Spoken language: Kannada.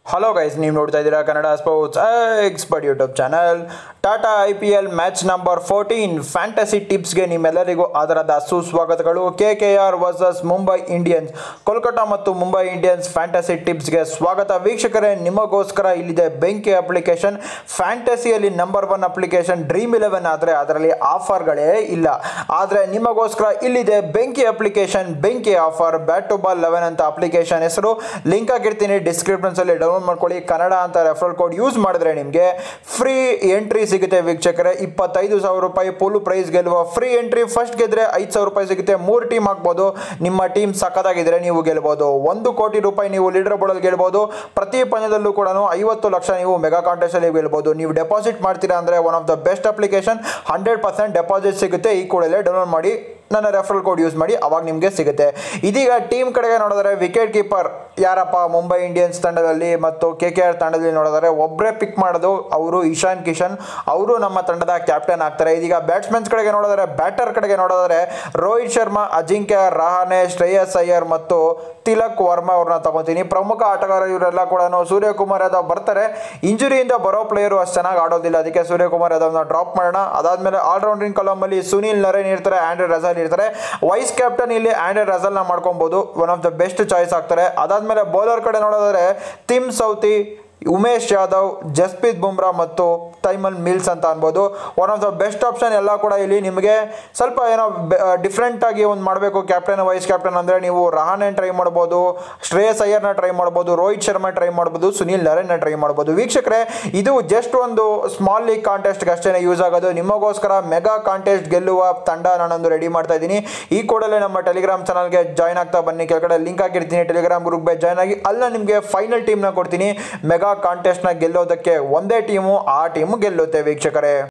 ಹಲೋ ಗೈಸ್ ನೀವು ನೋಡ್ತಾ ಇದ್ದೀರಾ Kannada sports expert YouTube channel Tata I P L match number fourteen fantasy ಟಿಪ್ಸ್ಗೆ ನಿಮ್ಮೆಲ್ಲರಿಗೂ ಅದರದ ಸುಸ್ವಾಗತಗಳು K K R versus Mumbai Indians Kolkata ಮತ್ತು ಮುಂಬೈ ಇಂಡಿಯನ್ಸ್ ಫ್ಯಾಂಟಸಿ ಟಿಪ್ಸ್ಗೆ ಸ್ವಾಗತ ವೀಕ್ಷಕರೇ ನಿಮಗೋಸ್ಕರ ಇಲ್ಲಿದೆ ಬೆಂಕಿ ಅಪ್ಲಿಕೇಶನ್ ಫ್ಯಾಂಟಸಿಯಲ್ಲಿ number one application dream eleven ಆದರೆ ಅದರಲ್ಲಿ ಆಫರ್ಗಳೇ ಇಲ್ಲ ಆದರೆ ನಿಮಗೋಸ್ಕರ ಇಲ್ಲಿದೆ ಬೆಂಕಿ ಅಪ್ಲಿಕೇಶನ್ ಬೆಂಕಿ offer bat to ball eleven ಅಂತ ಅಪ್ಲಿಕೇಶನ್ ಹೆಸರು ಲಿಂಕ್ ಆಗಿರ್ತೀನಿ ಡಿಸ್ಕ್ರಿಪ್ಷನ್ಸಲ್ಲಿ ಡೌನ್ಲೋಡ್ ಮಾಡ್ಕೊಳ್ಳಿ ಕನ್ನಡ ಅಂತ ರೆಫರಲ್ ಕೋಡ್ ಯೂಸ್ ಮಾಡಿದ್ರೆ ನಿಮಗೆ ಫ್ರೀ ಎಂಟ್ರಿ ಸಿಗುತ್ತೆ ವೀಕ್ಷಕರೇ ಇಪ್ಪತ್ತೈದು ಸಾವಿರ ರೂಪಾಯಿ ಪೋಲು ಪ್ರೈಸ್ ಗೆಲ್ಲುವ ಫ್ರೀ ಎಂಟ್ರಿ ಫಸ್ಟ್ ಗೆದ್ರೆ ಐದು ಸಾವಿರ ರೂಪಾಯಿ ಸಿಗುತ್ತೆ ಮೂರು ಟೀಮ್ ಹಾಕ್ಬೋದು ನಿಮ್ಮ ಟೀಮ್ ಸಖತ್ತಾಗಿದ್ರೆ ನೀವು ಗೆಲ್ಬೋದು ಒಂದು ಕೋಟಿ ರೂಪಾಯಿ ನೀವು ಲೀಡರ್ ಬೋರ್ಡಲ್ಲಿ ಗೆಲ್ಬೋದು ಪ್ರತಿ ಪಂದ್ಯದಲ್ಲೂ ಕೂಡ ಐವತ್ತು ಲಕ್ಷ ನೀವು ಮೆಗಾ ಕಾಂಟೆಸ್ಟಲ್ಲಿ ಗೆಲ್ಬೋದು ನೀವು ಡೆಪಾಸಿಟ್ ಮಾಡ್ತೀರಾ ಅಂದರೆ one of the best application hundred percent deposit ಸಿಗುತ್ತೆ ಈ ಕೂಡಲೇ ಡೌನ್ಲೋಡ್ ಮಾಡಿ ನನ್ನ ರೆಫರಲ್ ಕೋಡ್ ಯೂಸ್ ಮಾಡಿ ಅವಾಗ ನಿಮಗೆ ಸಿಗುತ್ತೆ ಇದೀಗ ಟೀಮ್ ಕಡೆಗೆ ನೋಡಿದ್ರೆ ವಿಕೆಟ್ ಕೀಪರ್ ಯಾರಪ್ಪ ಮುಂಬೈ ಇಂಡಿಯನ್ಸ್ ತಂಡದಲ್ಲಿ ಮತ್ತು ಕೆ ಕೆ ಆರ್ ತಂಡದಲ್ಲಿ ನೋಡಿದ್ರೆ ಒಬ್ಬರೇ ಪಿಕ್ ಮಾಡೋದು ಅವರು ಇಶಾನ್ ಕಿಶನ್ ಅವರು ನಮ್ಮ ತಂಡದ ಕ್ಯಾಪ್ಟನ್ ಆಗ್ತಾರೆ ಇದೀಗ ಬ್ಯಾಟ್ಸ್ಮನ್ಸ್ ಕಡೆಗೆ ನೋಡಿದ್ರೆ ಬ್ಯಾಟರ್ ಕಡೆಗೆ ನೋಡಿದ್ರೆ ರೋಹಿತ್ ಶರ್ಮಾ ಅಜಿಂಕ್ಯ ರಹಾನೆ ಶ್ರೇಯಸ್ ಅಯ್ಯರ್ ಮತ್ತು ತಿಲಕ್ ವರ್ಮಾ ಅವ್ರನ್ನ ತಗೋತೀನಿ ಪ್ರಮುಖ ಆಟಗಾರ ಇವರೆಲ್ಲ ಕೂಡ ಸೂರ್ಯಕುಮಾರ್ ಯಾದವ್ ಬರ್ತಾರೆ ಇಂಜುರಿಯಿಂದ ಬರೋ ಪ್ಲೇಯರು ಅಷ್ಟು ಚೆನ್ನಾಗಿ ಆಡೋದಿಲ್ಲ ಅದಕ್ಕೆ ಸೂರ್ಯಕುಮಾರ್ ಯಾದವ್ನ ಡ್ರಾಪ್ ಮಾಡೋಣ ಅದಾದ್ಮೇಲೆ ಆಲ್ರೌಂಡಿಂಗ್ ಕಾಲಮಲ್ಲಿ ಸುನಿಲ್ ನರೇನ್ ಇರ್ತಾರೆ ಆಂಡ್ರೆ ರಜಲ್ ಇರ್ತಾರೆ ವೈಸ್ ಕ್ಯಾಪ್ಟನ್ ಇಲ್ಲಿ ಆಂಡ್ರೆ ರಜಲ್ನ ಮಾಡ್ಕೊಬೋದು one of the best choice ಆಗ್ತಾರೆ ಅದಾದ್ಮೇಲೆ ಬೌಲರ್ ಕಡೆ ನೋಡೋದಾದ್ರೆ ತಿಮ್ ಸೌತಿ ಉಮೇಶ್ ಯಾದವ್ ಜಸ್ಪ್ರೀತ್ ಬುಮ್ರಾ ಮತ್ತು ತೈಮಲ್ ಮಿಲ್ಸ್ ಅಂತ ಅನ್ಬೋದು one of the best option ಎಲ್ಲ ಕೂಡ ಇಲ್ಲಿ ನಿಮಗೆ ಸ್ವಲ್ಪ ಏನೋ ಡಿಫ್ರೆಂಟ್ ಆಗಿ ಒಂದು ಮಾಡಬೇಕು ಕ್ಯಾಪ್ಟನ್ ವೈಸ್ ಕ್ಯಾಪ್ಟನ್ ಅಂದರೆ ನೀವು ರಹಾನೆ ಟ್ರೈ ಮಾಡ್ಬೋದು ಶ್ರೇಯಸ್ ಅಯ್ಯರ್ನ ಟ್ರೈ ಮಾಡ್ಬೋದು ರೋಹಿತ್ ಶರ್ಮಾ ಟ್ರೈ ಮಾಡ್ಬೋದು ಸುನಿಲ್ ನರೇನ್ನ ಟ್ರೈ ಮಾಡ್ಬೋದು ವೀಕ್ಷಕರೇ ಇದು ಜಸ್ಟ್ ಒಂದು ಸ್ಮಾಲ್ ಲೀಗ್ ಕಾಂಟೆಸ್ಟ್ಗೆ ಅಷ್ಟೇ ಯೂಸ್ ಆಗೋದು ನಿಮಗೋಸ್ಕರ ಮೆಗಾ ಕಾಂಟೆಸ್ಟ್ ಗೆಲ್ಲುವ ತಂಡ ನಾನೊಂದು ರೆಡಿ ಮಾಡ್ತಾ ಇದ್ದೀನಿ ಈ ಕೂಡಲೇ ನಮ್ಮ ಟೆಲಿಗ್ರಾಮ್ ಚಾನಲ್ಗೆ ಜಾಯ್ನ್ ಆಗ್ತಾ ಬನ್ನಿ ಕೆಳಗಡೆ ಲಿಂಕ್ ಹಾಕಿರ್ತೀನಿ ಟೆಲಿಗ್ರಾಮ್ ಗ್ರೂಪ್ಗೆ ಜಾಯ್ನ್ ಆಗಿ ಅಲ್ಲ ನಿಮಗೆ ಫೈನಲ್ ಟೀಮ್ನ ಕೊಡ್ತೀನಿ ಮೆಗಾ ಕಾಂಟೆಸ್ಟ್ನ ಗೆಲ್ಲೋದಕ್ಕೆ ಒಂದೇ ಟೀಮು ಆ ಟೀಮು ಗೆಲ್ಲುತ್ತೆ ವೀಕ್ಷಕರೇ